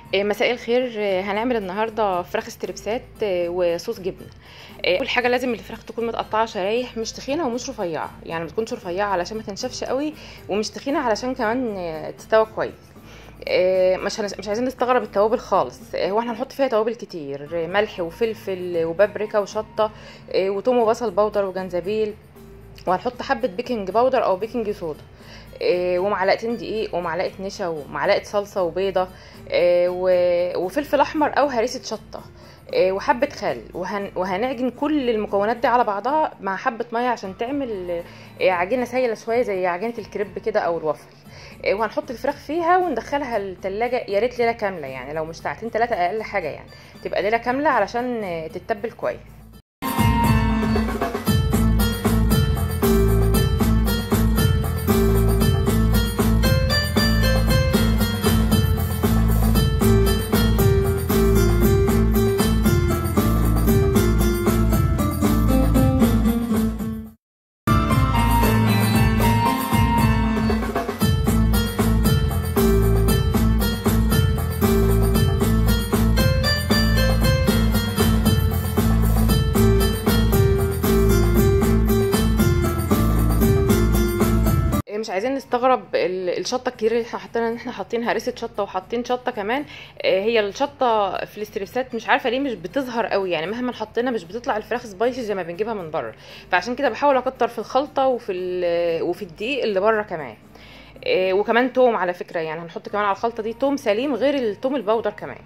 إيه، مساء الخير إيه، هنعمل النهارده فراخ ستريبسات إيه، وصوص جبنه إيه، اول حاجه لازم الفراخ تكون متقطعه شرايح مش تخينه ومش رفيعه يعني ما تكونش رفيعه علشان ما تنشفش قوي ومش تخينه علشان كمان إيه، تستوى كويس إيه، مش هنس- مش عايزين نستغرب التوابل خالص إيه، هو احنا هنحط فيها توابل كتير إيه، ملح وفلفل وبابريكا وشطه إيه، وتوم وبصل بودر وجنزبيل وهنحط حبه بيكنج باودر او بيكنج صودا إيه، ومعلقتين دقيق ومعلقه نشا ومعلقه صلصه وبيضه إيه، و- وفلفل احمر او هريسه شطه إيه، وحبه خل وهن وهنعجن كل المكونات دي على بعضها مع حبه ميه عشان تعمل إيه، عجينه سايله شويه زي عجينه الكريب كده او الوافل إيه، وهنحط الفراخ فيها وندخلها التلاجة يا ريت ليله كامله يعني لو مش ساعتين ثلاثه اقل حاجه يعني تبقى ليله كامله علشان إيه، تتبل كويس إيه، مش عايزين نستغرب ال- الشطه الكتير اللي احنا حاطينها ان احنا حاطين هريسه شطه وحاطين شطه كمان إيه، هي الشطه في الاستريبسات مش عارفه ليه مش بتظهر قوي يعني مهما حطينا مش بتطلع الفراخ سبايسي زي ما بنجيبها من بره فعشان كده بحاول اكتر في الخلطه وفي ال- وفي الدقيق اللي بره كمان إيه، وكمان توم على فكره يعني هنحط كمان على الخلطه دي توم سليم غير التوم البودر كمان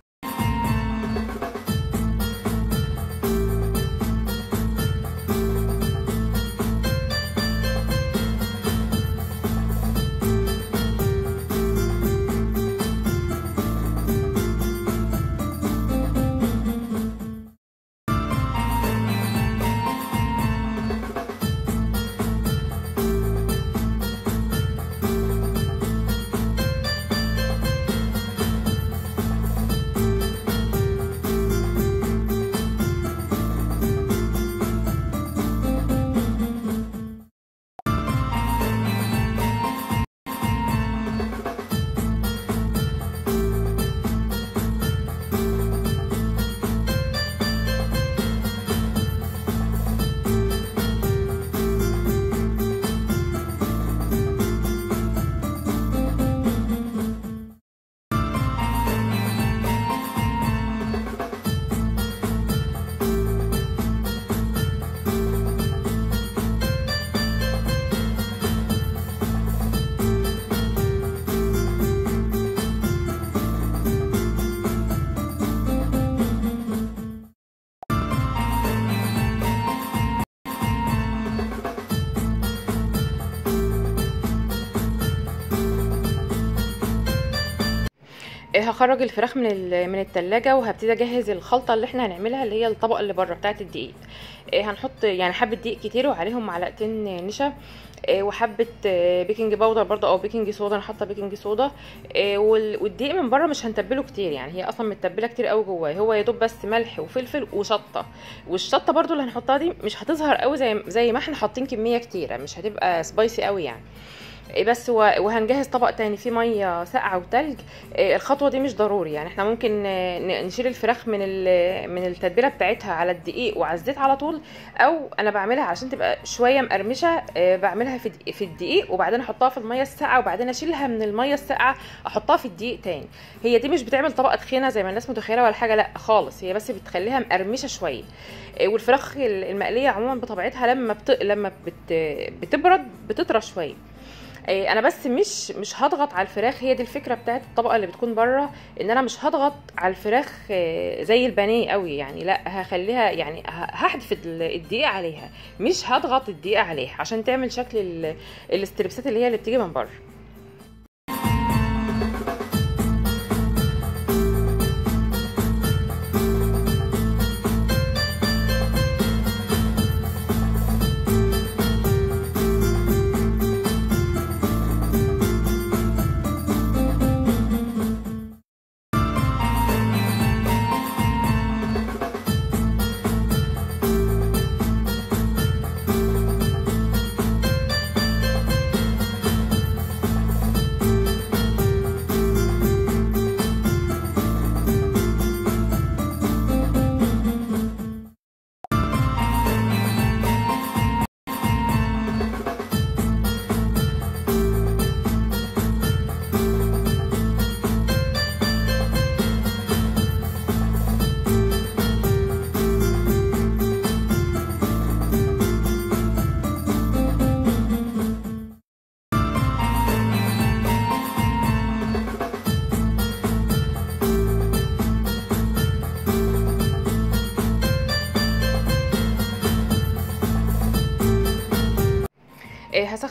إيه، هخرج الفراخ من ال- من التلاجة وهبتدي اجهز الخلطه اللي احنا هنعملها اللي هي الطبقه اللي بره بتاعه الدقيق إيه، هنحط يعني حبه دقيق كتير وعليهم معلقتين نشا إيه، وحبه آه، بيكنج باودر برضه او بيكنج صودا انا حاطه بيكنج صودا إيه، وال- والدقيق من بره مش هنتبله كتير يعني هي اصلا متبله كتير قوي جواه هو يا دوب بس ملح وفلفل وشطه والشطه برضه اللي هنحطها دي مش هتظهر قوي زي زي ما احنا حاطين كميه كتيره مش هتبقى سبايسي قوي يعني إيه بس و- وهنجهز طبق تاني فيه ميه ساقعه وتلج إيه الخطوه دي مش ضروري يعني احنا ممكن آه، ن- نشيل الفراخ من ال- من التتبيله بتاعتها على الدقيق وعلى الزيت على طول او انا بعملها عشان تبقى شويه مقرمشه آه، بعملها في دق- في الدقيق وبعدين احطها في الميه الساقعه وبعدين اشيلها من الميه الساقعه احطها في الدقيق تاني هي دي مش بتعمل طبقه تخينه زي ما الناس متخيله ولا حاجه لا خالص هي بس بتخليها مقرمشه شويه إيه، والفراخ المقليه عموما بطبيعتها لما بت... لما بت... بتبرد بتطرى شويه إيه، انا بس مش مش هضغط على الفراخ هي دي الفكره بتاعت الطبقه اللي بتكون بره ان انا مش هضغط على الفراخ إيه، زي البانيه قوي يعني لا هخليها يعني ه- هحدف ال- الدقيق عليها مش هضغط الدقيق عليها عشان تعمل شكل ال- الاستريبسات اللي هي اللي بتيجي من بره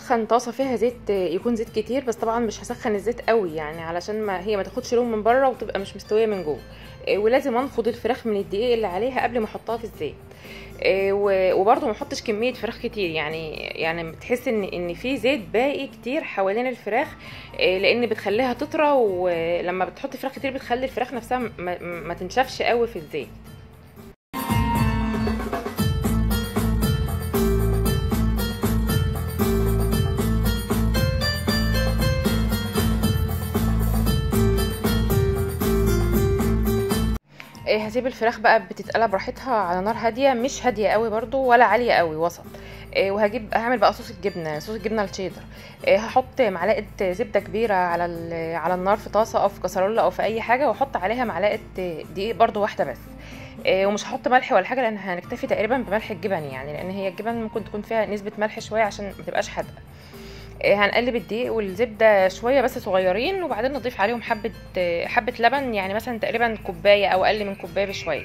هسخن طاسه فيها زيت يكون زيت كتير بس طبعا مش هسخن الزيت قوي يعني علشان ما هي ما تاخدش لون من بره وتبقى مش مستويه من جوه آه، ولازم انفض الفراخ من الدقيق اللي عليها قبل ما احطها في الزيت آه، و- وبرضه ما احطش كميه فراخ كتير يعني يعني بتحس ان ان في زيت باقي كتير حوالين الفراخ آه، لان بتخليها تطرى ولما بتحط فراخ كتير بتخلي الفراخ نفسها ما, ما تنشفش قوي في الزيت إيه، هسيب الفراخ بقى بتتقلى براحتها على نار هاديه مش هاديه قوي برضو ولا عاليه قوي وسط إيه، وهجيب هعمل بقى صوص الجبنه صوص الجبنه الشيدر إيه، هحط معلقه زبده كبيره على ال- على النار في طاسه او في كسرونه او في اي حاجه واحط عليها معلقه دقيق برضو واحده بس إيه، ومش هحط ملح ولا حاجه لان هنكتفي تقريبا بملح الجبن يعني لان هي الجبن ممكن تكون فيها نسبه ملح شويه عشان ما تبقاش حادقه إيه، هنقلب الدقيق والزبده شويه بس صغيرين وبعدين نضيف عليهم حبه حبه لبن يعني مثلا تقريبا كوبايه او اقل من كوبايه بشويه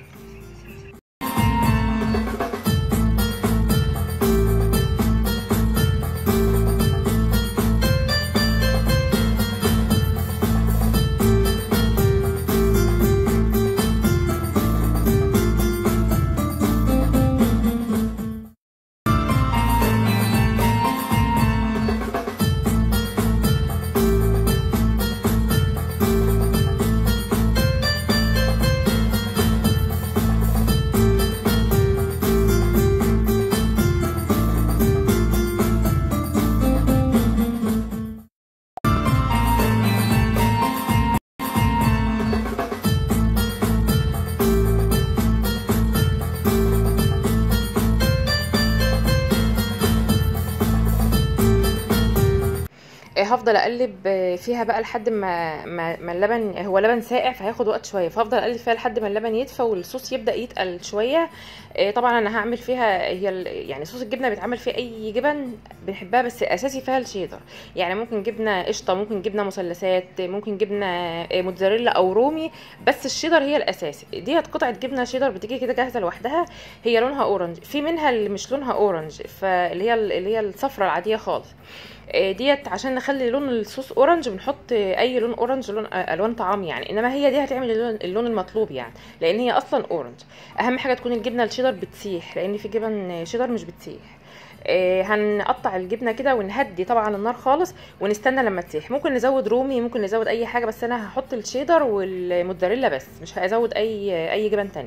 إيه، هفضل اقلب آه، فيها بقى لحد ما ما, ما اللبن هو لبن ساقع فهياخد وقت شويه فهفضل اقلب فيها لحد ما اللبن يدفى والصوص يبدا يتقل شويه إيه، طبعا انا هعمل فيها هي ال- يعني صوص الجبنه بيتعمل فيه اي جبن بنحبها بس اساسي فيها الشيدر يعني ممكن جبنه قشطه ممكن جبنه مثلثات ممكن جبنه آه، موتزاريلا او رومي بس الشيدر هي الاساسي ديت قطعه جبنه شيدر بتيجي كده جاهزه لوحدها هي لونها اورنج في منها اللي مش لونها اورنج فاللي هي اللي هي الصفرة العاديه خالص آه، ديت عشان نخلي لون الصوص اورنج بنحط آه، اي لون اورنج لون آه، الوان طعام يعني انما هي دي هتعمل اللون, اللون المطلوب يعني لان هي اصلا اورنج اهم حاجه تكون الجبنه الشيدر بتسيح لان في جبن شيدر مش بتسيح آه، هنقطع الجبنه كده ونهدي طبعا النار خالص ونستنى لما تسيح ممكن نزود رومي ممكن نزود اي حاجه بس انا هحط الشيدر والموتزاريلا بس مش هزود اي اي جبن تاني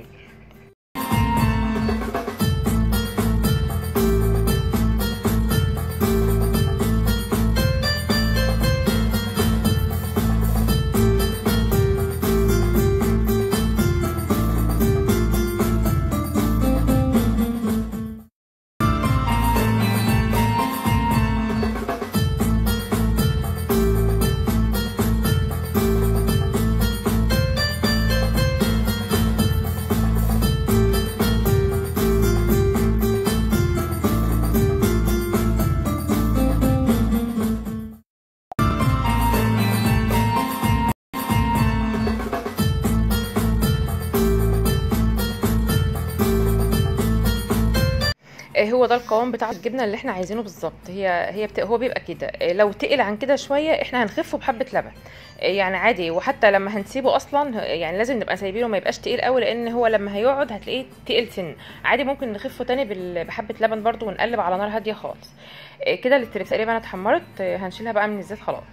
آه، هو ده القوام بتاع الجبنه اللي احنا عايزينه بالظبط هي هي بت... هو بيبقى كده آه، لو تقل عن كده شويه احنا هنخفه بحبه لبن آه، يعني عادي وحتى لما هنسيبه اصلا آه، يعني لازم نبقى سايبينه ما يبقاش تقيل قوي لان هو لما هيقعد هتلاقيه تقيل سن عادي ممكن نخفه تاني بال... بحبه لبن برضو ونقلب على نار هاديه خالص آه، كده الستريبس تقريبا اتحمرت آه، هنشيلها بقى من الزيت خلاص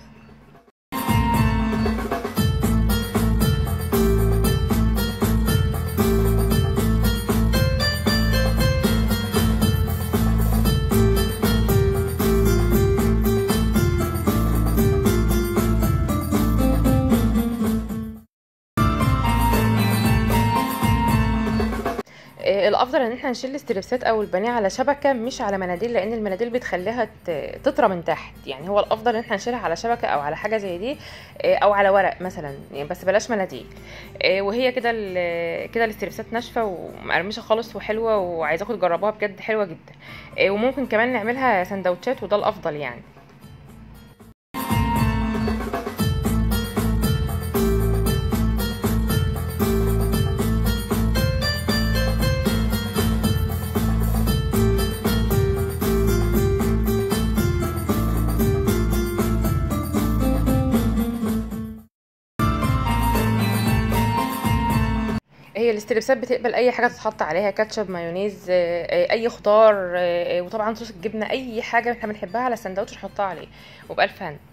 آه، الافضل ان احنا نشيل الستريبسات او البانيه على شبكه مش على مناديل لان المناديل بتخليها ت- تطرى من تحت يعني هو الافضل ان احنا نشيلها على شبكه او على حاجه زي دي آه، او على ورق مثلا يعني بس بلاش مناديل آه، وهي كده ال- كده الستريبسات ناشفه ومقرمشه خالص وحلوه وعايزاكم تجربوها بجد حلوه جدا آه، وممكن كمان نعملها سندوتشات وده الافضل يعني هي الاستريبسات بتقبل اي حاجه تتحط عليها كاتشب مايونيز آه، آه، اي خضار آه، آه، وطبعا صوص الجبنه اي حاجه احنا بنحبها على السندوتش نحطها عليه وبالف هنا